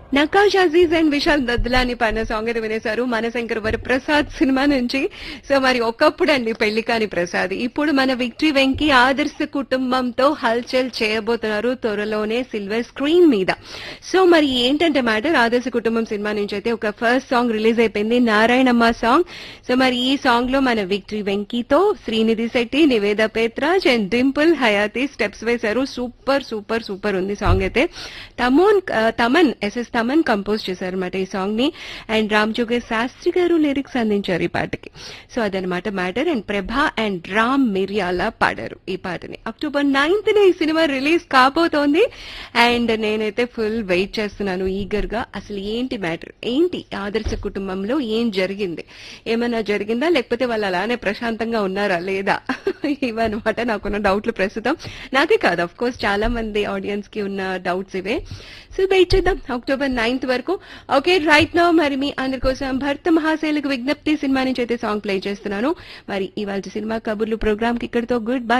నకాష్ Aziz and Vishal Dadlani పాడిన song అయితే వినేశారు మనశంకర్ వరి ప్రసాద్ సినిమా నుంచి సో మరి ఒకప్పుడు అండి పెళ్లి కాని ప్రసాద్ ఇప్పుడు మన విక్టరీ వెంకి ఆదర్శ కుటుంబంతో హల్చల్ చేయబోతున్నారు త్వరలోనే సిల్వర్ స్క్రీన్ మీద సో మరి ఏంటంటే మ్యాటర్ ఆదర్శ కుటుంబం సినిమా నుంచి అయితే ఒక ఫస్ట్ సాంగ్ రిలీజ్ అయిపోయింది నారాయణమ్మ సాంగ్ సో మరి ఈ సాంగ్ లో మన విక్టరీ వెంకీతో శ్రీనిధి శెట్టి నివేద పేత్రాజ్ అండ్ డింపుల్ హయాతి స్టెప్స్ వేశారు సూపర్ సూపర్ సూపర్ ఉంది సాంగ్ అయితే తమోన్ ఆ, తమన్ ఎస్ఎస్ తమన్ కంపోజ్ చేశారన్నమాట ఈ సాంగ్ ని అండ్ రామ్ జోగే శాస్త్రి గారు లిరిక్స్ అందించారు ఈ పాటకి సో అదనమాట మ్యాటర్ అండ్ ప్రభా అండ్ రామ్ మిర్యాల పాడారు ఈ పాటని అక్టోబర్ నైన్త్ ఈ సినిమా రిలీజ్ కాబోతోంది అండ్ నేనైతే ఫుల్ వెయిట్ చేస్తున్నాను ఈగర్ గా అసలు ఏంటి మ్యాటర్ ఏంటి ఆదర్శ కుటుంబంలో ఏం జరిగింది ఏమైనా జరిగిందా లేకపోతే వాళ్ళు అలానే ప్రశాంతంగా ఉన్నారా లేదా ఇవన్నమాట నాకున్న డౌట్లు ప్రస్తుతం నాకే కాదు అఫ్ కోర్స్ చాలా మంది ఆడియన్స్ కి ఉన్న డౌట్స్ ఇవే సో వెయిట్ చేద్దాం అక్టోబర్ నైన్త్ వరకు ఓకే రైట్ నౌ మరి మీ అందరి కోసం భర్త మహాశైలకు విజ్ఞప్తి సినిమా నుంచి అయితే సాంగ్ ప్లే చేస్తున్నాను మరి ఇవాళ సినిమా కబుర్లు ప్రోగ్రామ్ కి ఇక్కడితో గుడ్ బై